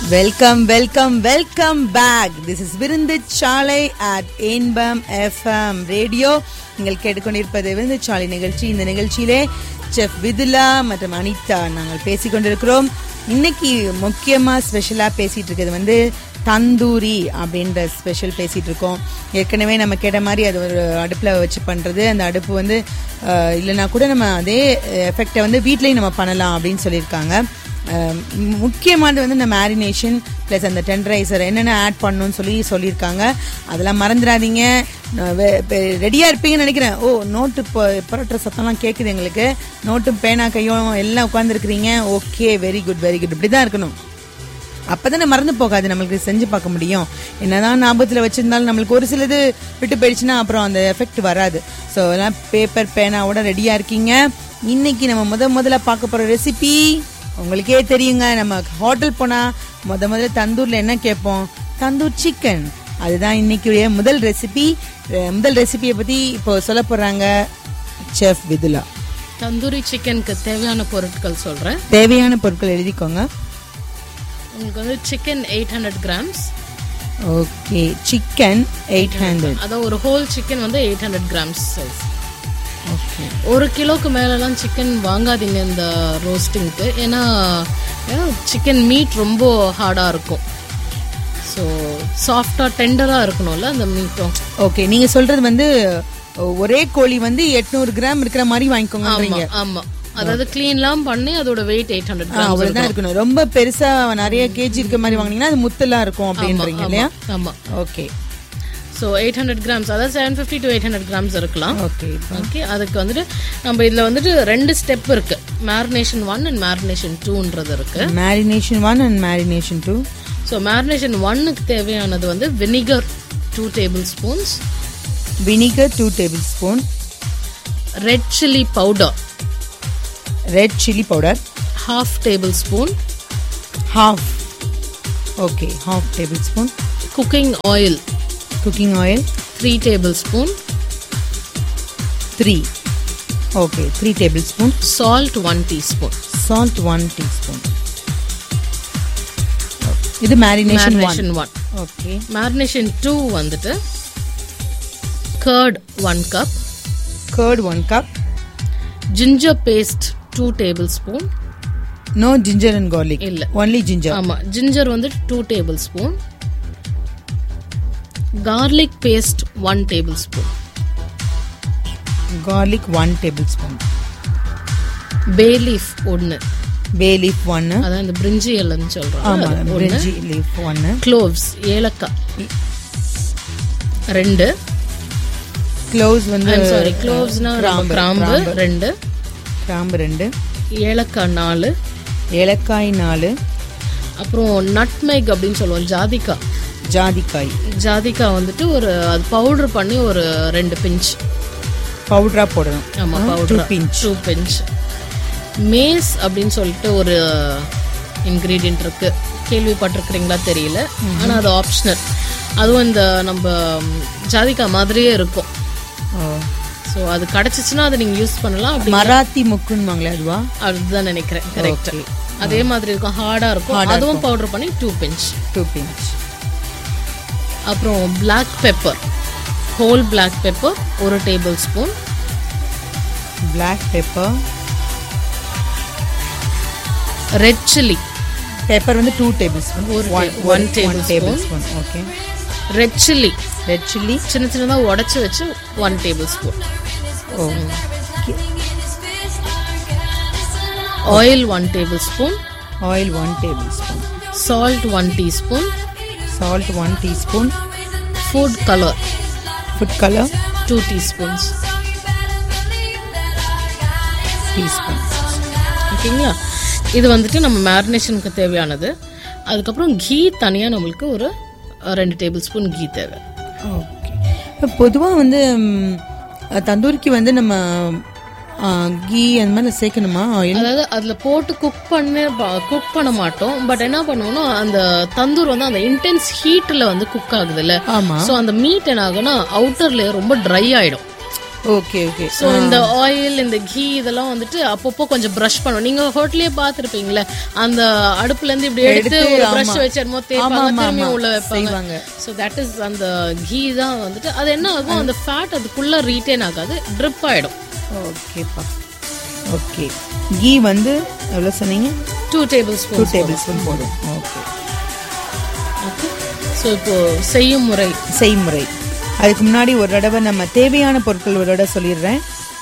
Welcome welcome welcome back this is விருந்து சாலை at ஏன்பம் FM radio நீங்கள் கேட்டுக்கொண்டிருப்பது விருந்து சாலை நிகழ்ச்சி இந்த நிகழ்ச்சியிலே செஃப் விதுலா மற்றும் அனிதா நாங்கள் பேசிக்கொண்டிருக்கிறோம் இன்னைக்கு முக்கியமா ஸ்பெஷலா பேசிட்டு இருக்கிறது வந்து தந்தூரி அப்படின்ற ஸ்பெஷல் பேசிட்டு இருக்கோம் ஏற்கனவே நம்ம கேட்ட மாதிரி அது ஒரு அடுப்பில் வச்சு பண்ணுறது அந்த அடுப்பு வந்து அஹ், இல்லைன்னா கூட நம்ம அதே எஃபெக்டை வந்து வீட்லேயும் நம்ம பண்ணலாம் அப்படின்னு சொல்லியிருக்காங்க அஹ் முக்கியமானது வந்து இந்த மேரினேஷன் ப்ளஸ் அந்த டெண்டரைசர் என்னென்ன ஆட் பண்ணணும்னு சொல்லி சொல்லியிருக்காங்க அதெல்லாம் மறந்துடாதீங்க ரெடியாக இருப்பீங்கன்னு நினைக்கிறேன் ஓ நோட்டு இப்போ புரட்டுற சத்தம்லாம் கேட்குது எங்களுக்கு நோட்டும் பேனா கையும் எல்லாம் உட்காந்துருக்குறீங்க okay very good very good இப்படி தான் இருக்கணும் அப்பதானே மறந்து போகாது நம்மளுக்கு செஞ்சு பார்க்க முடியும் என்னதான் ஞாபகத்தில் வச்சிருந்தாலும் நம்மளுக்கு ஒரு சிலது விட்டு போயிடுச்சுன்னா அப்புறம் அந்த எஃபெக்ட் வராது ஸோ எல்லாம் பேப்பர் பேனாவோட ரெடியாக இருக்கீங்க இன்னைக்கு நம்ம முத முதல்ல பார்க்க போகிற ரெசிபி உங்களுக்கே தெரியுங்க நம்ம ஹோட்டல் போனால் முத முதல்ல தந்தூரில் என்ன கேட்போம் தந்தூர் சிக்கன் அதுதான் இன்னைக்குரிய முதல் ரெசிபி முதல் ரெசிபியை பற்றி இப்போ சொல்ல போகிறாங்க செஃப் விதுலா தந்தூரி சிக்கனுக்கு தேவையான பொருட்கள் சொல்றேன் தேவையான பொருட்கள் எழுதிக்கோங்க உங்களுக்கு வந்து chicken eight hundred grams okay chicken eight hundred அதான் ஒரு ஹோல் சிக்கன் வந்து eight hundred grams size okay ஒரு கிலோக்கு மேலெல்லாம் சிக்கன் வாங்காதீங்க இந்த ரோஸ்டிங்க்கு ஏன்னா சிக்கன் மீட் ரொம்ப ஹார்டாக இருக்கும் ஸோ சாஃப்டாக டெண்டராக இருக்கணும்ல அந்த மீட்டும் ஓகே நீங்க சொல்றது வந்து ஒரே கோழி வந்து எட்நூறு கிராம் இருக்கிற மாதிரி வாங்கிக்கோங்கன்றீங்க ஆமாம் அதாவது க்ளீன்லாம் பண்ணி அதோட வெயிட் எயிட் ஹண்ட்ரட் கிராம்ஸ் அவ்வளவுதான் இருக்கணும் ரொம்ப பெருசா நிறைய கேஜி இருக்க மாதிரி வாங்குனீங்கன்னா அது முத்தெல்லாம் இருக்கும் அப்படின்றீங்க இல்லையா ஆமாம் okay so eight hundred grams அதாவது seven fifty to eight hundred grams இருக்கலாம் ஓகே ஓகே அதுக்கு வந்துட்டு நம்ம இதில் வந்துட்டு ரெண்டு ஸ்டெப் இருக்கு மேரினேஷன் ஒன் அண்ட் மேரினேஷன் டூன்றது இருக்கு marination one and marination two so marination ஒன்னுக்கு தேவையானது வந்து vinegar two tablespoons vinegar two tablespoon red chilli powder red chilli powder half tablespoon half okay half tablespoon cooking oil cooking oil three tablespoon three okay three tablespoon salt one teaspoon salt one teaspoon இது marination one marination one okay marination two வந்துட்டு curd one cup curd one cup ginger paste two tablespoon no ginger and garlic இல்ல. Only ginger ஆமா ginger வந்து two tablespoon garlic paste one tablespoon garlic one tablespoon bay leaf ஒன்று bay leaf ஒன்னு அதான் இந்த பிரிஞ்சி இலைன்னு சொல்றோம் ஆமா அது ஒண்ணு பிரிஞ்சி லீஃப் ஒன்னு க்ளோவ்ஸ் ஏலக்காய் ரெண்டு க்ளோஸ் வந்து சாரி க்ளோவ்ஸ்னா கிராம்பு ரெண்டு கிராம்பு ரெண்டு ஏலக்காய் நாலு ஏலக்காய் நாலு அப்புறம் நட்மேக் அப்படின்னு சொல்லுவோம் ஜாதிக்காய் ஜாதிக்காய் ஜாதிக்காய் வந்துட்டு ஒரு அது பவுடர் பண்ணி ஒரு ரெண்டு பிஞ்ச் பவுடரா போடணும் ஆமா two powder pinch two pinch mace அப்படின்னு சொல்லிட்டு ஒரு இன்க்ரீடியன்ட் இருக்கு கேள்விப்பட்டிருக்கிறீங்களா தெரியல ஆனா அது ஆப்ஷனல் அதுவும் இந்த நம்ம ம், ஜாதிக்காய் மாதிரியே இருக்கும் ஸோ அது கிடைச்சிச்சுன்னா அதை நீங்க யூஸ் பண்ணலாம் அப்படி மராத்தி முக்குன்னுவாங்களே அதுவா அதுதான் நினைக்கிறேன் கரெக்ட் அதே மாதிரி இருக்கும் ஹார்டா இருக்கும் அதுவும் பவுடர் பண்ணி டூ பிஞ்ச் டூ பிஞ்ச் அப்புறம் Black pepper whole Black pepper ஒரு tablespoon black pepper red chilli pepper வந்து டூ டேபிள் ஸ்பூன் ஒரு one ta- one one tablespoon okay red chilli red chilli சின்ன சின்னதாக உடைச்சு வச்சு one tablespoon ஓ oil one tablespoon oil one tablespoon salt one teaspoon salt one teaspoon food colour food colour two teaspoons teaspoon ஓகேங்களா இது வந்துட்டு நம்ம மேரினேஷனுக்கு தேவையானது அதுக்கப்புறம் கீ தனியாக நம்மளுக்கு ஒரு அஹ், ரெண்டு டேபிள் ஸ்பூன் கீ தேவை ஓகே பொதுவாக வந்து ம், தந்தூரிக்கு வந்து நம்ம ஆ, கீ அந்த மாதிரி சேர்க்கணுமா ஆயில் அதாவது அதில் போட்டு குக் பண்ண குக் பண்ண மாட்டோம் பட் என்ன பண்ணுவோம்னா அந்த தந்தூர் வந்து அந்த இன்டென்ஸ் ஹீட்டில் வந்து குக் ஆகுதுல்ல ஆமா ஸோ அந்த மீட் என்ன ஆகுனா அவுட்டர் லேயர் ரொம்ப ட்ரை ஆயிடும் ஓகே ஓகே ஸோ இந்த ஆயில் இந்த கீ இதெல்லாம் வந்துட்டு அப்பப்போ கொஞ்சம் ப்ரஷ் பண்ணுவோம் நீங்க ஹோட்டலே பார்த்துருப்பீங்களே அந்த அடுப்புல இருந்து இப்படி எடுத்து ஒரு ப்ரஷ் வச்சு என்னமோ தேய்ப்பாங்க திரும்பி உள்ள வைப்பாங்க செய்வாங்க ஸோ தட் இஸ் அந்த கீ தான் வந்துட்டு அது என்ன ஆகும் அந்த ஃபேட் அதுக்குள்ள ரீட்டைன் ஆகாது ட்ரிப் ஆயிடும் ஓகேப்பா ஓகே கீ வந்து எவ்வளோ சொன்னீங்க two table two spoon tablespoon போதும் ஓகே ஓகே ஸோ இப்போ செய்யும் முறை செய்முறை அதுக்கு முன்னாடி ஒரு தடவை நம்ம தேவையான பொருட்கள் ஒரு தடவை சொல்லிடுறேன்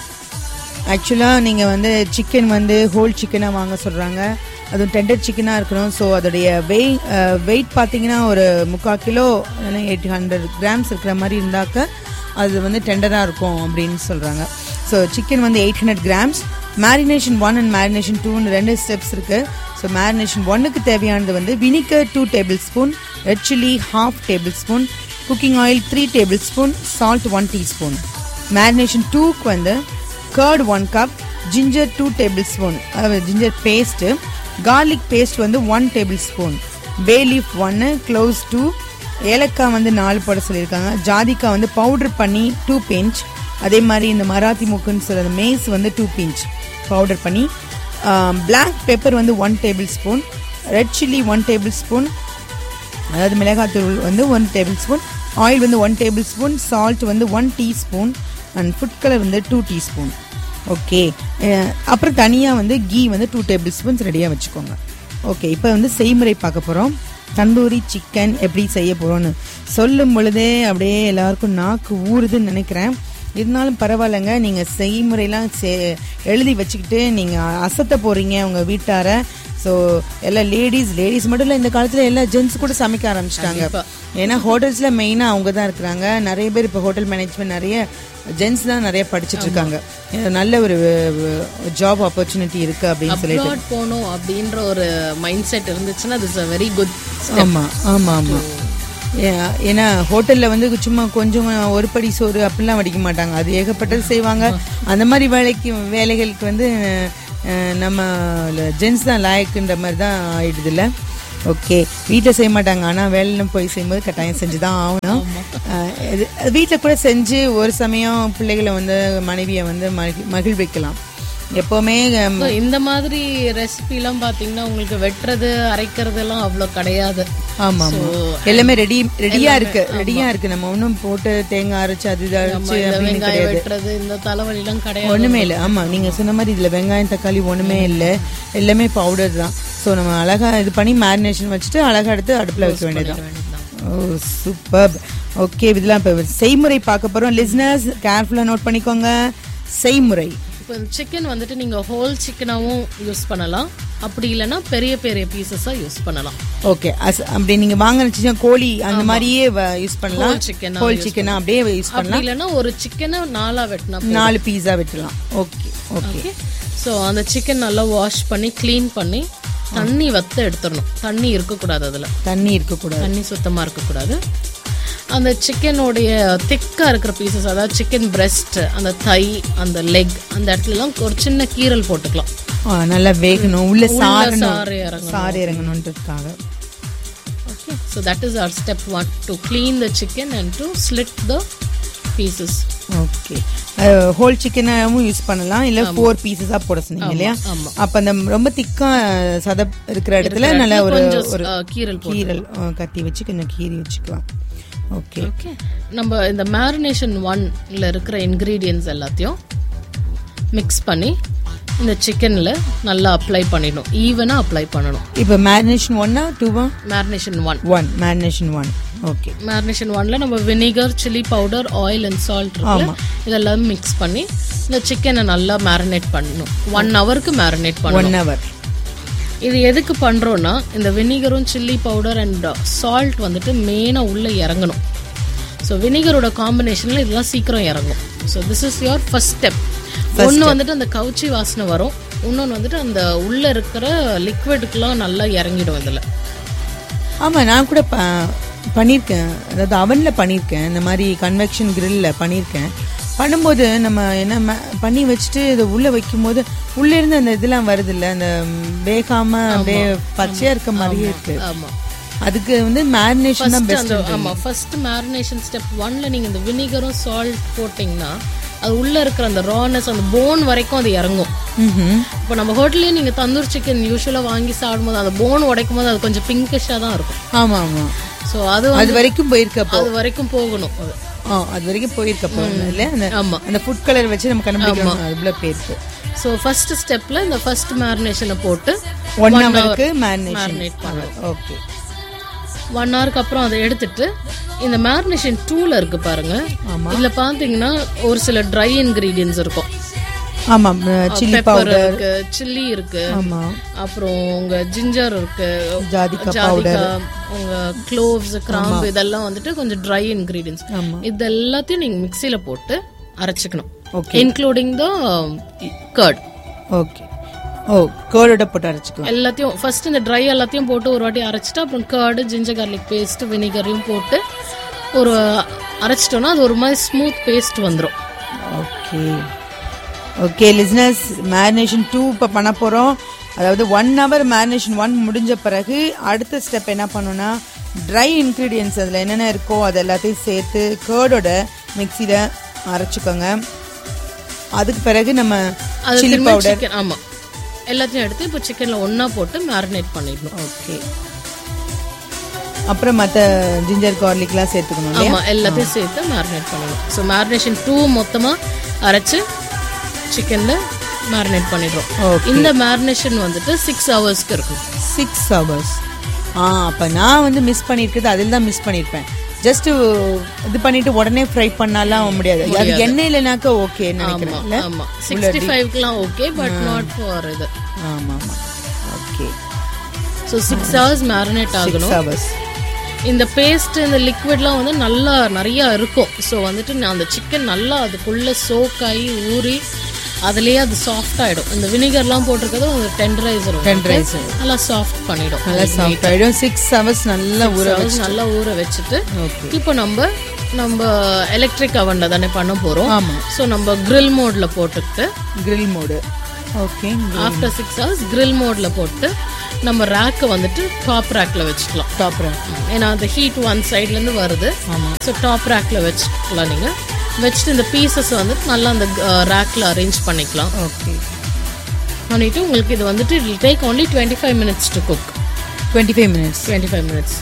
ஆக்சுவலாக நீங்கள் வந்து சிக்கன் வந்து ஹோல் சிக்கனாக வாங்க சொல்கிறாங்க அதுவும் டெண்டர் சிக்கனாக இருக்கணும் ஸோ அதோடைய வெய் வெயிட் பார்த்தீங்கன்னா ஒரு முக்கால் கிலோ எயிட் ஹண்ட்ரட் கிராம்ஸ் இருக்கிற மாதிரி இருந்தாக்க அது வந்து டெண்டராக இருக்கும் அப்படின்னு சொல்கிறாங்க ஸோ சிக்கன் வந்து eight hundred grams marination one and marination டூன்னு ரெண்டு ஸ்டெப்ஸ் இருக்குது ஸோ மேரினேஷன் ஒன்னுக்கு தேவையானது வந்து vinegar two tablespoon red chilli half tablespoon cooking oil three tablespoon salt one teaspoon marination டூக்கு வந்து curd one cup ginger two tablespoon ginger paste garlic paste வந்து one tablespoon bay leaf ஒன்று cloves two ஏலக்காய் வந்து நாலு போட சொல்லியிருக்காங்க ஜாதிக்காய் வந்து பவுடர் பண்ணி டூ பிஞ்ச் அதே மாதிரி இந்த மராத்தி முக்குன்னு சொல்கிற மேஸ் வந்து டூ பிஞ்ச் பவுடர் பண்ணி பிளாக் பெப்பர் வந்து one tablespoon red chilli one tablespoon அதாவது மிளகாத்தூள் வந்து ஒன் டேபிள் ஸ்பூன் ஆயில் வந்து ஒன் டேபிள் ஸ்பூன் சால்ட் வந்து one teaspoon and food colour வந்து டூ டீஸ்பூன் ஓகே அப்புறம் தனியாக வந்து கீ வந்து டூ டேபிள் ஸ்பூன்ஸ் ரெடியாக வச்சுக்கோங்க ஓகே இப்போ வந்து செய்முறை பார்க்க போகிறோம் தந்தூரி சிக்கன் எப்படி செய்ய போகிறோன்னு சொல்லும் பொழுதே அப்படியே எல்லாருக்கும் நாக்கு ஊறுதுன்னு நினைக்கிறேன் இருந்தாலும் பரவாயில்லைங்க நீங்கள் செய்முறையெல்லாம் சே எழுதி வச்சுக்கிட்டு நீங்கள் அசத்த போகிறீங்க உங்கள் வீட்டாரை ஸோ எல்லா லேடிஸ் லேடிஸ் மட்டும் இல்லை இந்த காலத்தில் எல்லா ஜென்ஸ் கூட சமைக்க ஆரம்பிச்சிட்டாங்க ஏன்னா ஹோட்டல்ஸில் மெயினாக அவங்க தான் இருக்கிறாங்க நிறைய பேர் இப்போ ஹோட்டல் மேனேஜ்மெண்ட் நிறைய ஜென்ஸ் தான் நிறைய படிச்சுட்டு இருக்காங்க நல்ல ஒரு ஜாப் ஆப்பர்ச்சுனிட்டி இருக்கு அப்படின்னு சொல்லிட்டு அப்ராட் போகணும் அப்படின்ற ஒரு மைண்ட் செட் இருந்துச்சுன்னா திஸ் அ வெரி குட் ஆமா ஆமா ஆமா ஏ- ஏன்னா ஹோட்டல்ல வந்து சும்மா கொஞ்சம் ஒரு படி சோறு அப்படிலாம் வடிக்க மாட்டாங்க அது ஏகப்பட்டது செய்வாங்க அந்த மாதிரி வேலைக்கு வேலைகளுக்கு வந்து அஹ், நம்ம ஜென்ஸ் தான் லாயக்குன்ற மாதிரி தான் ஆயிடுது இல்ல ஓகே வீட்டில் செய்ய மாட்டாங்க ஆனால் வேலையில போய் செய்யும்போது கட்டாயம் செஞ்சு தான் ஆகணும் வீட்டில் கூட செஞ்சு ஒரு சமயம் பிள்ளைகளை வந்து மனைவியை வந்து மகி- மகிழ்விக்கலாம் எப்போவுமே அஹ், So, இந்த மாதிரி ரெசிபி எல்லாம் பாத்தீங்கன்னா உங்களுக்கு வெட்டுறது அரைக்கிறது எல்லாம் அவ்வளவு கிடையாது ஆமா ஆமா எல்லாமே ரெடி ரெடியா இருக்கு ரெடியா இருக்கு நம்ம ஒண்ணும் போட்டு தேங்காய் அரைச்சு அது இது அரைச்சு இந்த அப்படின்னு வெங்காயம் கிடையாது வெட்டுறது இந்த தலைவலி எல்லாம் கிடையாது ஒண்ணுமே இல்லை ஆமா நீங்க சொன்ன மாதிரி இதுல வெங்காயம் தக்காளி ஒண்ணுமே இல்லை எல்லாமே பவுடர் தான் ஸோ நம்ம அழகா இது பண்ணி மேரினேஷன் வச்சுட்டு அழகா எடுத்து அடுப்புல வைக்க வேண்டியதுதான் ஓ சூப்பர் ஓகே இதெல்லாம் இப்போ செய்முறை பார்க்க போறோம் லிஸ்னர்ஸ் கேர்ஃபுல்லா நோட் பண்ணிக்கோங்க செய்முறை இப்போ சிக்கன் வந்துட்டு நீங்க ஹோல் சிக்கனாவும் யூஸ் பண்ணலாம் அப்படி இல்லைன்னா பெரிய பெரிய பீசஸா யூஸ் பண்ணலாம் ஓகே அப்படி நீங்க வாங்கின கோழி அந்த மாதிரியே யூஸ் பண்ணலாம் Whole chicken ஆ ஹோல் சிக்கனா அப்படியே யூஸ் பண்ணலாம் அப்படி இல்லைன்னா ஒரு சிக்கனை நாலா வெட்டினா நாலு பீஸா வெட்டலாம் ஓகே ஓகே ஓகே ஸோ அந்த சிக்கன் நல்லா வாஷ் பண்ணி க்ளீன் பண்ணி தண்ணி வத்த எடுத்துடணும் தண்ணி இருக்கக்கூடாது அதுல தண்ணி இருக்கக்கூடாது தண்ணி சுத்தமா இருக்கக்கூடாது அந்த சிக்கனுடைய திக்கா இருக்கிற பீசஸ் அதாவது சிக்கன் breast அந்த தை அந்த லெக் அந்த இடத்துலலாம் ஒரு சின்ன கீரல் போட்டுக்கலாம் ஆ, நல்லா வேகணும் உள்ள சாரணும் சாறு இறங்கணும் சாறு இறங்கணுன்றதுக்காக okay so that is our step one to clean the chicken and to slit the pieces okay whole சிக்கனாவும் யூஸ் பண்ணலாம் இல்ல ஃபோர் பீசஸா போட சொன்னீங்க இல்லையா ஆமா. அப்ப அந்த ரொம்ப திக்கா சத இருக்கிற இடத்துல நல்ல ஒரு கொஞ்சம் ஒரு அஹ், கீரல் போட்டு கீரல் ஆ, கத்தி வச்சு கொஞ்சம் கீறி வச்சுக்கலாம் ஓகே ஓகே நம்ம இந்த மேரினேஷன் ஒன்ல இருக்கிற இன்க்ரீடியன்ஸ் எல்லாத்தையும் மிக்ஸ் பண்ணி இந்த சிக்கன்ல நல்லா அப்ளை பண்ணிடணும் ஈவனா அப்ளை பண்ணணும் இப்போ மேரினேஷன் ஒன்னா டூவா marination one one marination one okay marination ஒன்ல நம்ம vinegar chilli powder oil and salt இருக்குல்ல இதெல்லாம் மிக்ஸ் பண்ணி இந்த சிக்கனை நல்லா மேரினேட் பண்ணணும் ஒன் ஹவருக்கு மேரினேட் பண்ணணும் ஒன் ஹவர் இது எதுக்கு பண்றோம்னா இந்த வினிகரும் சில்லி பவுடர் அண்ட் சால்ட் வந்துட்டு மெயினாக உள்ள இறங்கணும் ஸோ வினிகரோட காம்பினேஷன்ல இதெல்லாம் சீக்கிரம் இறங்கும் so this is your first step ஒன்று வந்துட்டு அந்த கவுச்சி வாசனை வரும் இன்னொன்று வந்துட்டு அந்த உள்ள இருக்கிற லிக்விடுக்கெல்லாம் நல்லா இறங்கிடும் இதில் ஆமா நான் கூட ப- பண்ணியிருக்கேன் அதாவது அவன்ல பண்ணியிருக்கேன் இந்த மாதிரி கன்வெக்ஷன் கிரில்ல பண்ணியிருக்கேன் பண்ணும்போது நம்ம என்ன ம- பண்ணி வச்சுட்டு இதை உள்ள வைக்கும்போது உள்ள இருந்து அந்த இதெல்லாம் வருது இல்ல அந்த ம், வேகாம அப்படியே பச்சையா இருக்க மாதிரியே இருக்கு ஆமாம் அதுக்கு வந்து மேரினேஷன் தான் பெஸ்ட் அந்த ஆமாம் ஃபர்ஸ்ட் மேரினேஷன் ஸ்டெப் ஒன்ல நீங்கள் இந்த வினிகரும் சால்ட் போட்டிங்கன்னா அது உள்ள இருக்கிற அந்த ரானஸ் அந்த போன் வரைக்கும் அது இறங்கும் ம்ஹும். இப்போ நம்ம ஹோட்டல்லேயே நீங்க தந்தூர் சிக்கன் யூஸ்வலாக வாங்கி சாப்பிடும்போது அந்த போன் உடைக்கும் போது அது கொஞ்சம் பிங்கிஷாக தான் இருக்கும் ஆமா ஆமா ஸோ அது வந்து- அது வரைக்கும் போயிருக்கப்போ அது வரைக்கும் போகணும் அது. ஆ, அது வரைக்கும் போயிருக்கப்போ இல்ல அந்த ஆமா அந்த ஃபுட் கலர் வச்சு நம்ம கண்டுபிடிக்கணும் அதுல போயிருக்கு ஸோ ஃபர்ஸ்ட் ஸ்டெப்ல இந்த ஃபர்ஸ்ட் மேரினேஷனை போட்டு ஒன் ஹவருக்கு மேரினேஷன் மேரினேட் பண்ணணும் ஓகே ஒன் ஹவருக்கு அப்புறம் அதை எடுத்துட்டு இந்த மேரினேஷன் டூல இருக்கு பாருங்க ஆமா. இதுல பாத்தீங்கன்னா ஒரு சில ட்ரை இன்கிரீடியன்ஸ் இருக்கும் ஆமா சில்லி பெப்பர் பவுடர் இருக்கு சில்லி இருக்கு ஆமா அப்புறம் உங்க ஜிஞ்சர் இருக்கு ஜாதிக்காய் ஜாதிக்காய் உங்க க்ளோவ்ஸ் கிராம்பு இதெல்லாம் வந்துட்டு கொஞ்சம் ட்ரை இன்கிரீடியன்ஸ் ஆமா இது எல்லாத்தையும் நீங்க மிக்ஸில போட்டு அரைச்சுக்கணும் okay including the curd okay oh கேர்டோட போட்டு அரைச்சிக்கலாம் எல்லாத்தையும் ஃபர்ஸ்ட் இந்த ட்ரை எல்லாத்தையும் போட்டு ஒரு வாட்டி அரைச்சிட்டு அப்புறம் கர்டு ஜிஞ்சர் கார்லிக் பேஸ்ட் வினிகரையும் போட்டு ஒரு அரைச்சிட்டோம்னா அது ஒரு மாதிரி ஸ்மூத் பேஸ்ட் வந்துடும் ஓகே ஓகே லிஸ்னஸ் மேரினேஷன் டூ இப்போ பண்ண போகிறோம் அதாவது ஒன் ஹவர் மேரினேஷன் ஒன் முடிஞ்ச பிறகு அடுத்த ஸ்டெப் என்ன பண்ணணும்னா ட்ரை இன்க்ரீடியன்ஸ் அதில் என்னென்ன இருக்கோ அது எல்லாத்தையும் சேர்த்து கேர்டோட மிக்சியில் அரைச்சிக்கோங்க அதுக்கு பிறகு நம்ம அது சில்லி திரும்ப பவுடர் சிக்கன் ஆமா எல்லாத்தையும் எடுத்து இப்போ சிக்கன்ல ஒண்ணா போட்டு மேரினேட் பண்ணிடணும் ஓகே அப்புறம் மற்ற ஜிஞ்சர் கார்லிக்லாம் சேர்த்துக்கணும் இல்லையா ஆமா எல்லாத்தையும் சேர்த்து மேரினேட் பண்ணணும் ஸோ மேரினேஷன் டூ மொத்தமா அரைச்சு சிக்கன்ல மேரினேட் பண்ணிடுறோம் ஓகே இந்த மேரினேஷன் வந்துட்டு சிக்ஸ் ஹவர்ஸ்க்கு இருக்கும் சிக்ஸ் ஹவர்ஸ் ஆ அப்போ நான் வந்து மிஸ் பண்ணியிருக்கிறது அதில் தான் மிஸ் பண்ணியிருப்பேன் ஜஸ்ட் இது பண்ணிட்டு உடனே ஃப்ரை பண்ணாலாம் முடியாது அது எண்ணெயிலனாக்கா ஓகே நினைக்கிறேன் இல்ல ஆமா சிக்ஸ்டி ஃபைவ்க்குலாம் ஓகே பட் நாட் ஃபார் இது ஆமா ஆமா okay so six hours marinate ஆகணும் சிக்ஸ் ஹவர்ஸ் இந்த பேஸ்ட் இந்த லிக்விட்லாம் வந்து நல்லா நிறைய இருக்கும் ஸோ வந்துட்டு நான் அந்த சிக்கன் நல்லா அதுக்குள்ள சோக் ஆகி ஊறி அதுலயே அது சாஃப்ட் ஆயிடும் இந்த வினிகர்லாம் போட்டிருக்கிறது ஒரு டெண்டரைசர் Tenderizer. நல்லா சாஃப்ட் பண்ணிடும் நல்லா சாஃப்ட் ஆயிடும் சிக்ஸ் ஹவர்ஸ் நல்லா ஊற Hours நல்லா ஊற வச்சுட்டு ஓகே இப்போ நம்ம நம்ம எலக்ட்ரிக் அவன்ல தானே பண்ண போறோம் ஆமா ஸோ நம்ம grill மோட்ல போட்டுக்கிட்டு grill mode okay after six hours grill மோட்ல போட்டு நம்ம ரேக்கை வந்துட்டு டாப் ரேக்ல வச்சுக்கலாம் டாப் ஏன்னா அந்த ஹீட் ஒன் சைட்லேருந்து வருது ஆமா ஸோ டாப் ரேக்ல வச்சுக்கலாம் நீங்கள் வச்சுட்டு இந்த பீசஸ் வந்துட்டு நல்லா அந்த ரேக்ல அரேஞ்ச் பண்ணிக்கலாம் ஓகே பண்ணிட்டு உங்களுக்கு இது வந்துட்டு it take only twenty five minutes to cook twenty five minutes twenty five minutes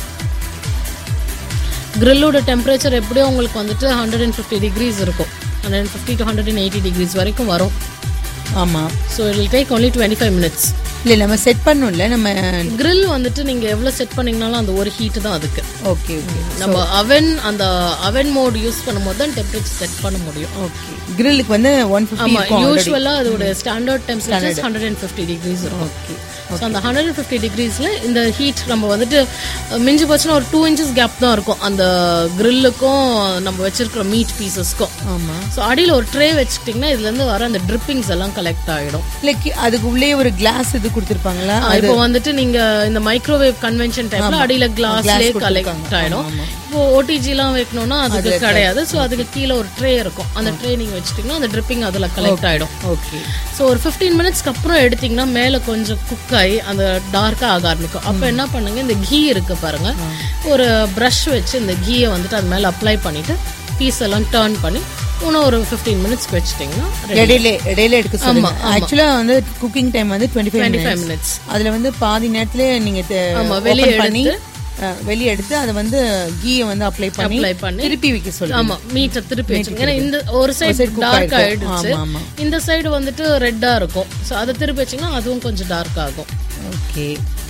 கிரில்லோட டெம்பரேச்சர் எப்படியும் உங்களுக்கு வந்துட்டு ஹண்ட்ரட் அண்ட் ஃபிஃப்டி டிகிரிஸ் இருக்கும் hundred and fifty to hundred and eighty degrees வரைக்கும் வரும் ஆமா so it will take only twenty five minutes இல்ல நம்ம செட் பண்ணோம்ல நம்ம grill வந்துட்டு நீங்க எவ்வளவு செட் பண்ணீங்கனாலும் அந்த ஒரு ஹீட் தான் அதுக்கு ஓகே ஓகே நம்ம அவன் அந்த அவன் மோட் யூஸ் பண்ணும்போது தான் டெம்பரேச்சர் செட் பண்ண முடியும் ஓகே கிரில்லுக்கு வந்து ஒன் ஃபிஃப்டி ஆமா யூஸ்வலா அதோட standard temperature hundred and fifty degrees இருக்கும் ஓகே ஸோ அந்த ஹண்ட்ரட் அண்ட் ஃபிஃப்டி டிகிரிஸ்ல இந்த ஹீட் நம்ம வந்துட்டு அஹ், மிஞ்சி போச்சுன்னா ஒரு டூ இன்ச்சஸ் கேப் தான் இருக்கும் அந்த கிரில்லுக்கும் நம்ம வச்சிருக்கிற மீட் பீசஸ்க்கும் ஆமா ஸோ அடியில் ஒரு ட்ரே வச்சுக்கிட்டிங்கன்னா இதுல இருந்து வர அந்த ட்ரிப்பிங்ஸ் எல்லாம் கலெக்ட் ஆகிடும் இல்ல கி- அதுக்கு உள்ளே ஒரு கிளாஸ் இது கொடுத்துருப்பாங்களா இப்போ வந்துட்டு நீங்க இந்த மைக்ரோவேவ் கன்வென்ஷன் டைப்ல அடியில கிளாஸ்லயே கலெக்ட் ஆயிடும் இப்போ ஓடிஜிலாம் வைக்கணும்னா அதுக்கு கிடையாது ஸோ அதுக்கு கீழே ஒரு ட்ரே இருக்கும் அந்த ட்ரே நீங்க வச்சுட்டீங்கன்னா அந்த ட்ரிப்பிங் அதுல கலெக்ட் ஆயிடும் ஓகே ஸோ ஒரு ஃபிஃப்டீன் மினிட்ஸ்க்கு அப்புறம் எடுத்தீங்கன்னா மேலே கொஞ்சம் குக் ஆகி அந்த டார்க்காக ஆக ஆரம்பிக்கும் அப்போ என்ன பண்ணுங்க இந்த கீ இருக்கு பாருங்க ஒரு ப்ரஷ் வச்சு இந்த கீயை வந்துட்டு அது மேலே அப்ளை பண்ணிட்டு பீஸ் எல்லாம் டர்ன் பண்ணி இன்னும் ஒரு ஃபிஃப்டீன் மினிட்ஸ்க்கு வச்சுட்டிங்கன்னா இடையில இடையில எடுக்க சொல்லுங்க ஆக்சுவலா வந்து குக்கிங் டைம் வந்து twenty five twenty five minutes அதுல வந்து பாதி நேரத்துல நீங்க தெ- ஆமா, open வெளிய பண்ணி அஹ், வெளிய எடுத்து அதை வந்து கீயை வந்து அப்ளை பண்ணி அப்ளை பண்ணி திருப்பி வைக்க சொல்லுங்க ஆமா மீட்டை திருப்பி வச்சுருங்க ஏன்னா இந்த ஒரு சைடு side cook டார்க் ஆயிடும். ஆயிடுச்சு ஆமா, ஆமா. இந்த சைடு வந்துட்டு ரெட்டா இருக்கும் ஸோ அதை திருப்பி வச்சீங்கன்னா அதுவும் கொஞ்சம் டார்க் ஆகும் ஓகே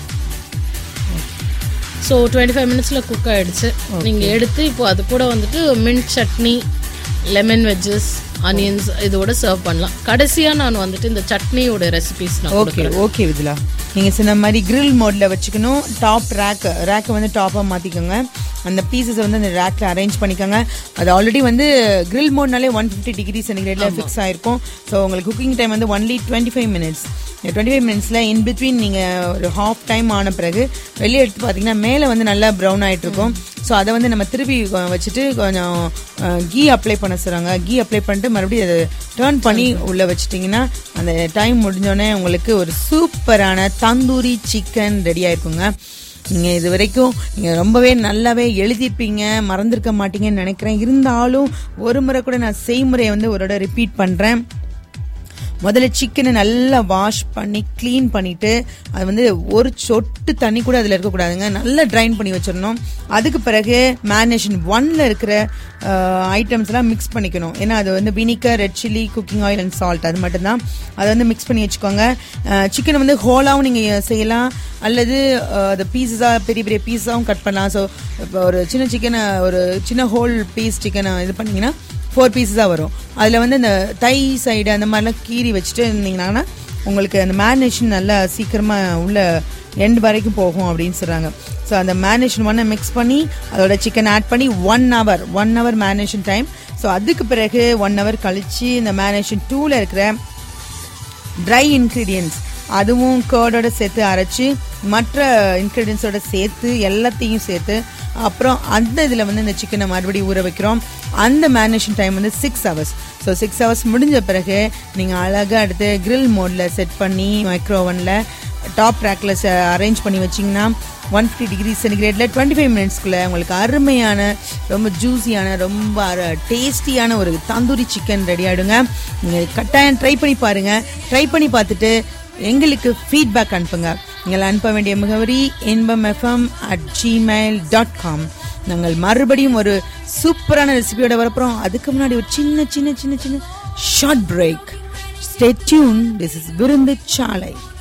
ஸோ டுவெண்ட்டி ஃபைவ் மினிட்ஸில் குக் ஆயிடுச்சு நீங்கள் எடுத்து இப்போ அது கூட வந்துட்டு mint chutney lemon veggies onions இதோட சர்வ் பண்ணலாம் கடைசியாக நான் வந்துட்டு இந்த சட்னியோட ரெசிபிஸ் நான் ஓகே ஓகே விதுலா நீங்க சொன்ன மாதிரி grill மோட்ல வச்சுக்கணும் டாப் ரேக் ரேக்கை வந்து டாப்பா மாத்திக்கோங்க அந்த பீசஸ் வந்து அந்த ரேக்ல அரேஞ்ச் பண்ணிக்கோங்க அது ஆல்ரெடி வந்து grill மோட்னாலே ஒன் ஃபிஃப்டி டிகிரி சென்டிகிரேட்ல ஃபிக்ஸ் ஆயிருக்கும் ஸோ உங்களுக்கு குக்கிங் டைம் வந்து only twenty five minutes twenty five மினிட்ஸில் இன் பிட்வீன் நீங்கள் ஒரு ஹாஃப் டைம் ஆன பிறகு வெளியே எடுத்து பார்த்தீங்கன்னா மேலே வந்து நல்லா ப்ரௌன் ஆயிட்டு இருக்கும் ஸோ அதை வந்து நம்ம திருப்பி கொ- வச்சுட்டு கொஞ்சம் கீ அப்ளை பண்ண சொல்கிறாங்க கீ அப்ளை பண்ணிட்டு மறுபடியும் அதை டர்ன் பண்ணி உள்ளே வச்சிட்டிங்கன்னா அந்த டைம் முடிஞ்சோடனே உங்களுக்கு ஒரு சூப்பரான தந்தூரி சிக்கன் ரெடி ஆயிருக்குங்க நீங்க இது வரைக்கும் நீங்க ரொம்பவே நல்லாவே எழுதியிருப்பீங்க மறந்திருக்க மாட்டீங்கன்னு நினைக்கிறேன் இருந்தாலும் ஒரு முறை கூட நான் செய்முறையை வந்து ஒரு தடவை ரிப்பீட் பண்றேன் முதல்ல சிக்கனை நல்லா வாஷ் பண்ணி க்ளீன் பண்ணிட்டு அது வந்து ஒரு சொட்டு தண்ணி கூட அதில் இருக்கக்கூடாதுங்க நல்லா ட்ரைன் பண்ணி வச்சிடணும் அதுக்கு பிறகு மேரினேஷன் ஒன்ல இருக்கிற ஐட்டம்ஸ்லாம் மிக்ஸ் பண்ணிக்கணும் ஏன்னா அது வந்து vinegar red chilli cooking oil and salt அது மட்டும்தான் அதை வந்து மிக்ஸ் பண்ணி வச்சுக்கோங்க சிக்கனை வந்து ஹோலாகவும் நீங்கள் செய்யலாம் அல்லது அஹ், அது பீஸஸாக பெரிய பெரிய பீஸாகவும் கட் பண்ணலாம் ஸோ இப்போ ஒரு சின்ன சிக்கனை ஒரு சின்ன ஹோல் பீஸ் சிக்கனை இது பண்ணீங்கன்னா ஃபோர் பீஸஸ் தான் வரும் அதில் வந்து இந்த தை சைடு அந்த மாதிரிலாம் கீறி வச்சுட்டு இருந்தீங்கன்னா உங்களுக்கு அந்த மேரினேஷன் நல்லா சீக்கிரமாக உள்ள எண்ட் வரைக்கும் போகும் அப்படின்னு சொல்கிறாங்க ஸோ அந்த மேரினேஷன் ஒன்றை மிக்ஸ் பண்ணி அதோட சிக்கன் ஆட் பண்ணி one hour one hour marination time so அதுக்கு பிறகு ஒன் ஹவர் கழித்து இந்த மேரினேஷன் டூவில் இருக்கிற ட்ரை இன்க்ரீடியன்ஸ் அதுவும் கேர்டோட சேர்த்து அரைச்சி மற்ற இன்க்ரீடியன்ஸோட சேர்த்து எல்லாத்தையும் சேர்த்து அப்புறம் அந்த இதில் வந்து இந்த சிக்கனை மறுபடியும் ஊற வைக்கிறோம் அந்த மேரினேஷன் டைம் வந்து six hours so six hours முடிஞ்ச பிறகு நீங்கள் அழகாக எடுத்து grill மோடில் செட் பண்ணி மைக்ரோ ஓவனில் டாப் ரேக்கில் அரேஞ்ச் பண்ணி வச்சிங்கன்னா ஒன் ஃபிஃப்டி டிகிரி சென்டிகிரேட்டில் டுவெண்ட்டி ஃபைவ் மினிட்ஸ்க்குள்ளே உங்களுக்கு அருமையான ரொம்ப ஜூஸியான ரொம்ப டேஸ்டியான ஒரு தந்தூரி சிக்கன் ரெடி ஆகிடுங்க நீங்கள் கட்டாயம் ட்ரை பண்ணி பாருங்கள் ட்ரை பண்ணி பார்த்துட்டு எங்களுக்கு ஃபீட்பேக் அனுப்புங்க நீங்கள் அனுப்ப வேண்டிய முகவரி Inbam FM at Gmail dot com நாங்கள் மறுபடியும் ஒரு சூப்பரான ரெசிபியோட வரப்போகிறோம் அதுக்கு முன்னாடி ஒரு சின்ன சின்ன சின்ன சின்ன short break stay tune this is விருந்து சாலை